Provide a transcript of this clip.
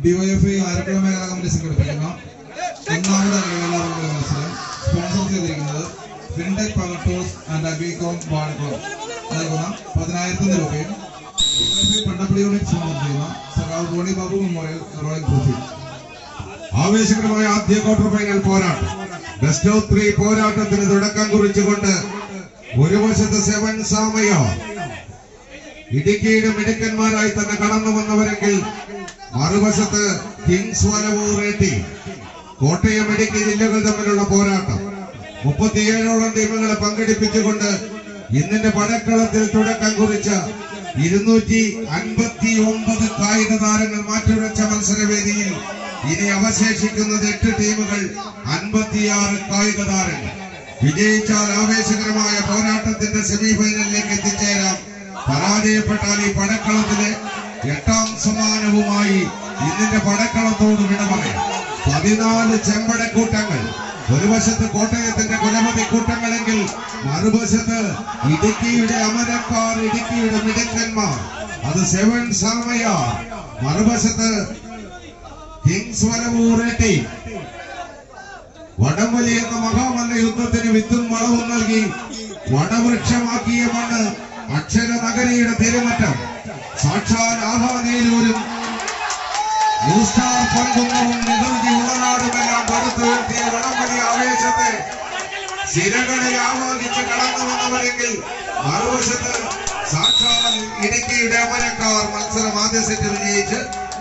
DYFI Alappuzha മേഖലാ committee സംഘടിപ്പിക്കുന്ന ഒന്നാമത് കേരള മത്സരം സ്പോൺസർ ചെയ്തിരിക്കുന്നത് fintech power tools and agricom Vazhakkulam നൽകുന്ന പതിനായിരത്തിന് രൂപയും ഡിവൈഎഫ്ഐ പണ്ടപ്പള്ളി യൂണിറ്റ് സ്പോൺസർ ചെയ്യുന്ന സഖാവ് Rony Babu memorial rowing trophy ആവേശകരമായ ആദ്യ ക്വാർട്ടർ ഫൈനൽ പോരാട്ടം ബെസ്റ്റ് ഓഫ് ത്രീ പോരാട്ടത്തിന് തുടക്കം കുറിച്ചുകൊണ്ട് ഒരു വശത്ത് സെവൻ സാമയ ഇടുക്കിയുടെ മിടുക്കന്മാരായി തന്നെ കടന്നു വന്നവരെങ്കിൽ മറുവശത്ത് കിങ്സ് വലവൂർ റെഡ്ഡി കോട്ടയം ഇടുക്കി ജില്ലകൾ തമ്മിലുള്ള പോരാട്ടം മുപ്പത്തിയേഴോളം ടീമുകളെ പങ്കെടുപ്പിച്ചുകൊണ്ട് ഇന്നിന്റെ പടക്കളത്തിൽ തുടക്കം കുറിച്ച ഇരുന്നൂറ്റി അൻപത്തി ഒമ്പത് കായിക താരങ്ങൾ മാറ്റുരച്ച മത്സരവേദിയിൽ ഇനി അവശേഷിക്കുന്നത് എട്ട് ടീമുകൾ അൻപത്തിയാറ് കായിക താരങ്ങൾ വിജയിച്ചാൽ ആവേശകരമായ പോരാട്ടത്തിന്റെ സെമിഫൈനലിലേക്ക് എത്തിച്ചേരാം പരാജയപ്പെട്ടാൽ ഈ പടക്കളത്തിലെ എട്ടാം സമ്മാനവുമായി ഇന്നിന്റെ പടക്കളത്തോട് വിട പറയാം പതിനാല് ചെമ്പടക്കൂട്ടങ്ങൾ ഒരു വശത്ത് കോട്ടയത്തിന്റെ കുലപതി കൂട്ടങ്ങളെങ്കിൽ മറുവശത്ത് ഇടുക്കിയുടെ അമരക്കാർ ഇടുക്കിയുടെ മിടുക്കന്മാർ അത് സെവൻ സാമയ മറുവശത്ത് കിങ്സ് വരവൂർ റെഡ്ഡി വടംവലി എന്ന മഹാമല്ല യുദ്ധത്തിന് വിത്തും വളവും നൽകി വടവൃക്ഷമാക്കിയ മണ്ണ് അക്ഷര നഗരിയുടെ തിരുമറ്റം സാക്ഷാൽ ആഹാനയിലൂരും ന്യൂസ് സ്റ്റാർ പങ്കുന്നവും നികൃതി ഉള്ളനാടുമെല്ലാം പടുത്തുയർത്തിയ വടംവലി ആവേശത്തെ സിരകളിൽ ആവാഹിച്ച് കടന്നു വന്നവരെങ്കിൽ മറുവശത്ത് സാക്ഷാൽ ഇടുക്കിയുടെ അമരക്കാർ മത്സരം ആദ്യ സെറ്റ് വിജയിച്ച്